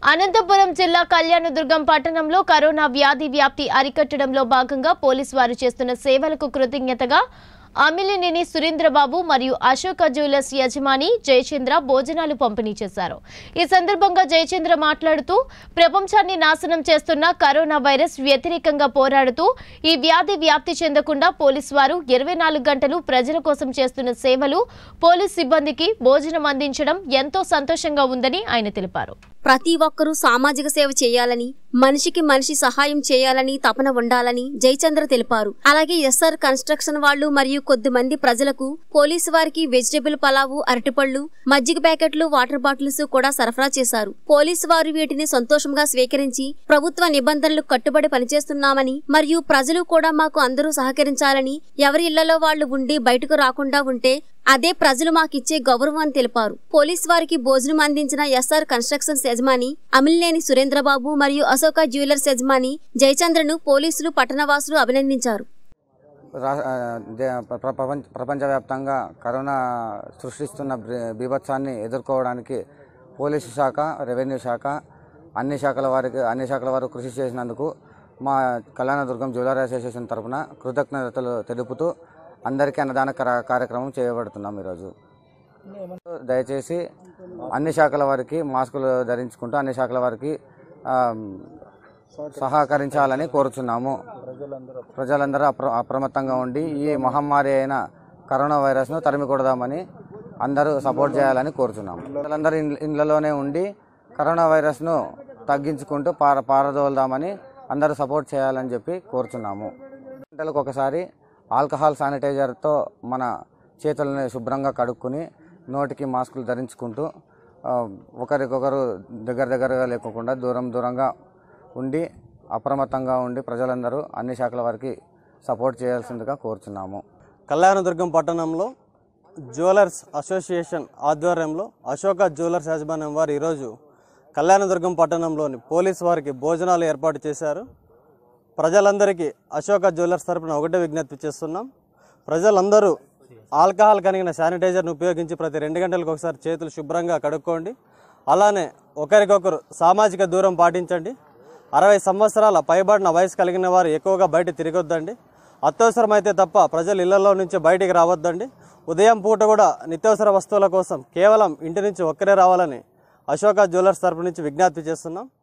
అనంతపురం జిల్లా కళ్యాణదుర్గం పట్టణంలో కరోనా వ్యాధి వ్యాప్తి అరికట్టడంలో భాగంగా పోలీసు వారు చేస్తున్న సేవలకు కృతజ్ఞతగా అమిలినేని సురేంద్రబాబు మరియు అశోక జ్యువెలర్స్ యజమాని జయచంద్ర భోజనాలు పంపిణీ చేశారు ఈ సందర్భంగా జయచంద్ర మాట్లాడుతూ ప్రపంచాన్ని నాశనం చేస్తున్న కరోనా వైరస్ వ్యతిరేకంగా పోరాడుతూ ఈ వ్యాధి వ్యాప్తి చెందకుండా పోలీసు వారు ఇరవై నాలుగు గంటలు ప్రజల కోసం చేస్తున్న సేవలు పోలీస్ సిబ్బందికి భోజనం అందించడం ఎంతో సంతోషంగా ఉందని ఆయన తెలిపారు ప్రతి ఒక్కరూ సామాజిక సేవ చేయాలని మనిషికి మనిషి సహాయం చేయాలని తపన ఉండాలని జయచంద్ర తెలిపారు అలాగే ఎస్ఆర్ కన్స్ట్రక్షన్ వాళ్ళు మరియు కొద్ది మంది ప్రజలకు పోలీసు వారికి వెజిటబుల్ పలావు అరటిపళ్ళు మజ్జిగ ప్యాకెట్లు వాటర్ బాటిల్స్ కూడా సరఫరా చేశారు పోలీసు వారు వీటిని సంతోషంగా స్వీకరించి ప్రభుత్వ నిబంధనలు కట్టుబడి పనిచేస్తున్నామని మరియు ప్రజలు కూడా మాకు అందరూ సహకరించాలని ఎవరి ఇళ్లలో వాళ్ళు ఉండి బయటకు రాకుండా ఉంటే అదే ప్రజలు మాకిచ్చే గౌరవం అని తెలిపారు పోలీస్ వారికి భోజనం అందించిన ఎస్ఆర్ కన్స్ట్రక్షన్స్ యజమాని అమిలినేని సురేంద్రబాబు మరియు అశోక జ్యువెలర్స్ యజమాని జయచంద్రను పోలీసులు పట్టణవాసులు అభినందించారు రా- ఆ, దే- ప్ర- ప్రపంచ ప్రపంచవ్యాప్తంగా కరోనా సృష్టిస్తున్న బీ- బీభత్సాన్ని ఎదుర్కోవడానికి పోలీసు శాఖ రెవెన్యూ శాఖ అన్ని శాఖల వారికి అన్ని శాఖల వారు కృషి చేసినందుకు మా కళ్యాణదుర్గం జ్యువెలరీ అసోసియేషన్ తరఫున కృతజ్ఞతలు తెలుపుతూ అందరికీ అన్నదాన కర- కార్యక్రమం చేయబడుతున్నాం ఈరోజు దయచేసి అన్ని శాఖల వారికి మాస్కులు ధరించుకుంటూ అన్ని శాఖల వారికి ఆ, సహకరించాలని కోరుచున్నాము ప్రజలందరూ అప్ర అప్రమత్తంగా ఉండి ఈ మహమ్మారి అయిన కరోనా వైరస్ను తరిమి కొడదామని అందరూ సపోర్ట్ చేయాలని కోరుచున్నాము ప్రజలందరూ ఇండ్ల- ఇండ్లలోనే ఉండి కరోనా వైరస్ను తగ్గించుకుంటూ పార పారదోలుదామని అందరూ సపోర్ట్ చేయాలని చెప్పి కోరుచున్నాము గంటలకు ఒకసారి ఆల్కహాల్ శానిటైజర్తో మన చేతులని శుభ్రంగా కడుక్కుని నోటికి మాస్కులు ధరించుకుంటూ ఆ, ఒకరికొకరు దగ్గర దగ్గరగా లేకోకుండా దూరం దూరంగా ఉండి అప్రమత్తంగా ఉండి ప్రజలందరూ అన్ని శాఖల వారికి సపోర్ట్ చేయాల్సిందిగా కోరుచున్నాము కళ్యాణదుర్గం పట్టణంలో జ్యువెలర్స్ అసోసియేషన్ ఆధ్వర్యంలో అశోక జ్యువెలర్స్ యాజమాన్యం వారు ఈరోజు కళ్యాణదుర్గం పట్టణంలోని పోలీసు వారికి భోజనాలు ఏర్పాటు చేశారు ప్రజలందరికీ అశోక జ్యువెలర్స్ తరపున ఒకటే విజ్ఞప్తి చేస్తున్నాం ప్రజలందరూ ఆల్కహాల్ కలిగిన శానిటైజర్ను ఉపయోగించి ప్రతి రెండు గంటలకు ఒకసారి చేతులు శుభ్రంగా కడుక్కోండి అలానే ఒకరికొకరు సామాజిక దూరం పాటించండి అరవై సంవత్సరాల పైబడిన వయసు కలిగిన వారు ఎక్కువగా బయట తిరగొద్దండి అత్యవసరమైతే తప్ప ప్రజలు ఇళ్లలో నుంచి బయటికి రావద్దండి ఉదయం పూట కూడా నిత్యావసర వస్తువుల కోసం కేవలం ఇంటి నుంచి ఒక్కరే రావాలని అశోక జ్యువెలర్స్ తరపు నుంచి విజ్ఞప్తి చేస్తున్నాం